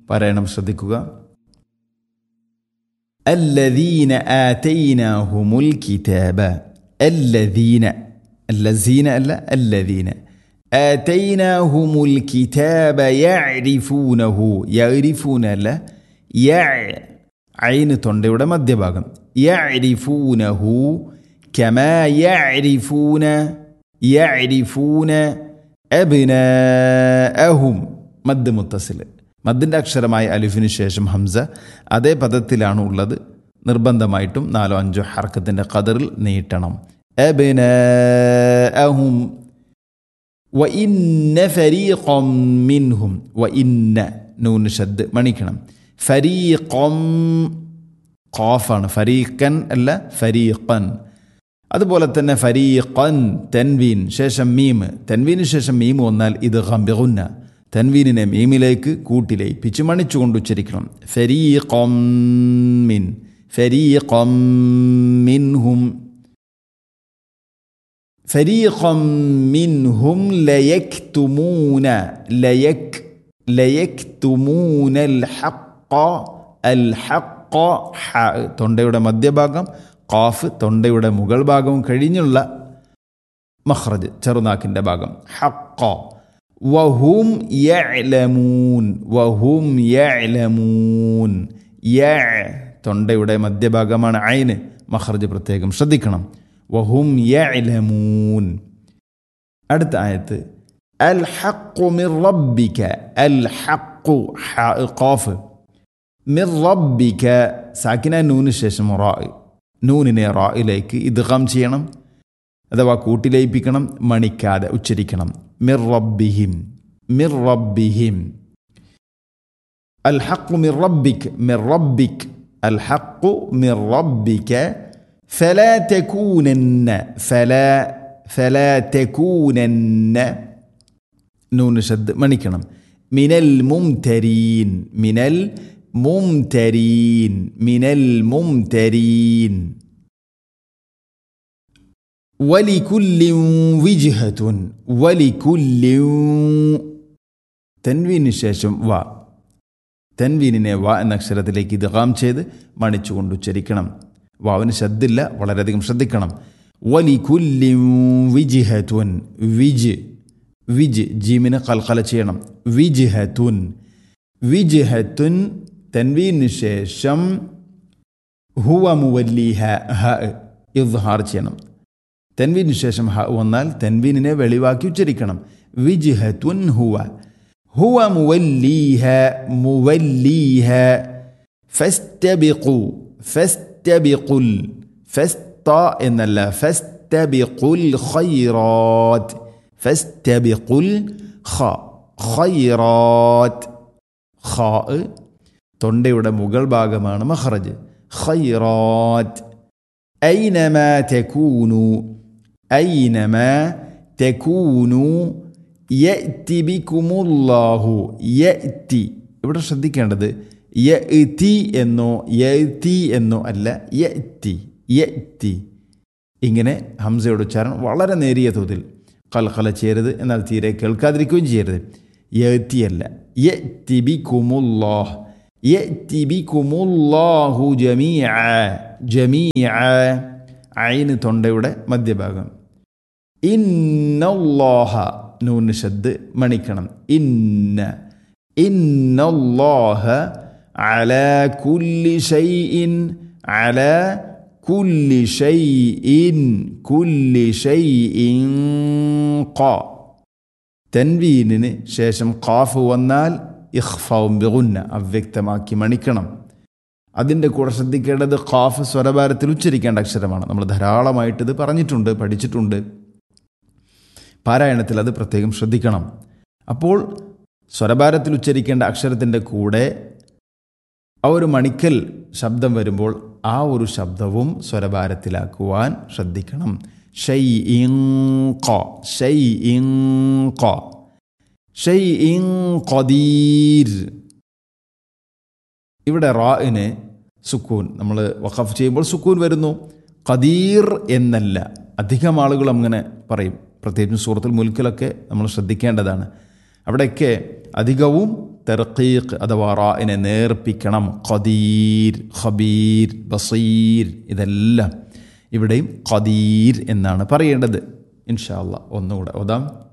പറയണം ശ്രദ്ധിക്കുക الذين آتيناهم الكتاب الذين الذين ألا الذين آتيناهم الكتاب يعرفونه يعرفون لا يع عين തൊണ്ടയുടെ മധ്യഭാഗം يعرفونه كما يعرفون يعرفون أبناءهم മദ് മുത്തസിൽ മദ്ദിൻ്റെ അക്ഷരമായ അലിഫിന് ശേഷം ഹംസ അതേ പദത്തിലാണ് ഉള്ളത് നിർബന്ധമായിട്ടും നാലോ അഞ്ചോ ഹർക്കത്തിൻ്റെ കതറിൽ നീട്ടണം أبناءهم وإن فريقا منهم وإن നൂന് ഷദ് മണിക്കണം ഫരീഖം ഖാഫാണ് ഫരീഖൻ അല്ല ഫരീഖൻ അതുപോലെ തന്നെ ഫരീഖൻ തെൻവീൻ ശേഷം മീം തെൻവീന് ശേഷം മീം വന്നാൽ ഇത് ഗംബിഗുന്ന തൻവീനിനെ മീമിലേക്ക് കൂട്ടിലയിപ്പിച്ച് മണിച്ചുകൊണ്ട് ഉച്ചരിക്കണം ഫരീഖം മിൻ ഫരീഖം മിൻഹും فريقا منهم ليكتمون ليك ليكتمون الحق الحق ഹ തൊണ്ടയുടെ മധ്യഭാഗം ഖാഫ് തൊണ്ടയുടെ മുകൾ ഭാഗവും കഴിഞ്ഞുള്ള മഖ്റജ് ചെറുനാക്കിൻ്റെ ഭാഗം ഹക്ക വഹും യഅലമൂൻ വഹും യഅലമൂൻ യ തൊണ്ടയുടെ മധ്യഭാഗമാണ് ഐന് മഖ്റജ് പ്രത്യേകം ശ്രദ്ധിക്കണം വഹും യഅലമൂൻ അടുത്ത ആയത്ത് അൽ ഹഖു മിർ റബ്ബിക അൽ ഹഖു ഖാഫ് മിർ റബ്ബിക സാക്കിന നൂന് ശേഷം റാ നൂനിനെ റായിലേക്ക് ഇദ്ഗാം ചെയ്യണം അഥവാ കൂട്ടിലയിപ്പിക്കണം മണിക്കാതെ ഉച്ചരിക്കണം മിർ റബ്ബിഹിം മിർ റബ്ബിഹിം അൽ ഹഖു മിർ റബ്ബിക് മിർ റബ്ബിക് അൽ ഹഖു മിർ റബ്ബിക فلا تكونن فلا فلا تكونن نون شد മണിക്കണം من الممترين من الممترين من الممترين ولكل وجهة ولكل തൻവീന് ശേഷം വ തൻവീനിനെ വ എന്ന അക്ഷരത്തിലേക്ക് ഇത് കാം ചെയ്ത് മണിച്ചുകൊണ്ട് ഉച്ചരിക്കണം വാവിന് ശബ്ദില്ല വളരെയധികം ശ്രദ്ധിക്കണം വലി കുല്ലിം വിജിഹത്തുൻ വിജ് വിജ് ജീമിന് കൽക്കല ചെയ്യണം വിജിഹത്തുൻ വിജിഹത്തുൻ തൻവീന് ശേഷം ഹുവ മുവല്ലിഹ ഹ ഇദ്ഹാർ ചെയ്യണം തൻവീന് ശേഷം ഹ വന്നാൽ തൻവീനിനെ വെളിവാക്കി ഉച്ചരിക്കണം വിജിഹത്തുൻ ഹുവ ഹുവ മുവല്ലീഹ മുവല്ലീഹ ഫസ്തബിഖു ഫസ്തബിഖുൽ ഫസ്ത എന്നല്ല ഫസ്തബിഖുൽ ഖൈറാത്ത് ഫസ്തബിഖുൽ ഖ ഖൈറാത്ത് ഖ തൊണ്ടയുടെ മുകൾ ഭാഗമാണ് മഖറജ് ഖൈറാത്ത് ഐനമാ തെക്കൂനു ഐനമാ തെക്കൂനു യഅ്തി ബിക്കുമുല്ലാഹു യഅ്തി ഇവിടെ ശ്രദ്ധിക്കേണ്ടത് യഅ്തി എന്നോ യഅ്തി എന്നോ അല്ല യഅ്തി യഅ്തി ഇങ്ങനെ ഹംസയുടെ ഉച്ചാരണം വളരെ നേരിയ തോതിൽ കൽക്കല ചെയ്യരുത് എന്നാൽ തീരെ കേൾക്കാതിരിക്കുകയും ചെയ്യരുത് യഅ്തി അല്ല യഅ്തി ബിക്കുമുല്ലാഹ് യഅ്തി ബിക്കുമുല്ലാഹു ജമീഅ ജമീഅ ഐന് തൊണ്ടയുടെ മധ്യഭാഗം ഇന്നല്ലാഹ നൂന് ശബ്ദ് മണിക്കണം ഇന്ന ഇന്നല്ലാഹ അല കുല്ലി ഷൈഇൻ അല കുല്ലി ഷൈഇൻ കുല്ലി ഷൈഇൻ ഖ തൻവീനിന് ശേഷം ഖാഫ് വന്നാൽ ഇഖ്ഫാവും ബിഗുന്ന അവ്യക്തമാക്കി മണിക്കണം അതിൻ്റെ കൂടെ ശ്രദ്ധിക്കേണ്ടത് ഖാഫ് സ്വരഭാരത്തിൽ ഉച്ചരിക്കേണ്ട അക്ഷരമാണ് നമ്മൾ ധാരാളമായിട്ട് ഇത് പറഞ്ഞിട്ടുണ്ട് പഠിച്ചിട്ടുണ്ട് പാരായണത്തിൽ അത് പ്രത്യേകം ശ്രദ്ധിക്കണം അപ്പോൾ സ്വരഭാരത്തിൽ ഉച്ചരിക്കേണ്ട അക്ഷരത്തിൻ്റെ കൂടെ ആ ഒരു മണിക്കൽ ശബ്ദം വരുമ്പോൾ ആ ഒരു ശബ്ദവും സ്വരഭാരത്തിലാക്കുവാൻ ശ്രദ്ധിക്കണം ഷൈ ഇങ് ഷൈ ഇങ് ഷൈ ഇങ് ഖദീർ ഇവിടെ റാഇന് സുക്കൂൻ നമ്മൾ വഖഫ് ചെയ്യുമ്പോൾ സുക്കൂൻ വരുന്നു ഖദീർ എന്നല്ല അധികം ആളുകൾ അങ്ങനെ പറയും പ്രത്യേകിച്ചും സൂറത്തുൽ മുൽക്കിലൊക്കെ നമ്മൾ ശ്രദ്ധിക്കേണ്ടതാണ് അവിടെയൊക്കെ അധികവും തെർക്കീഖ് അഥവാ റായിനെ നേർപ്പിക്കണം ഖദീർ ഖബീർ ബസീർ ഇതെല്ലാം ഇവിടെയും ഖദീർ എന്നാണ് പറയേണ്ടത് ഇൻഷാ അല്ലാ ഒന്നുകൂടെ ഓതാം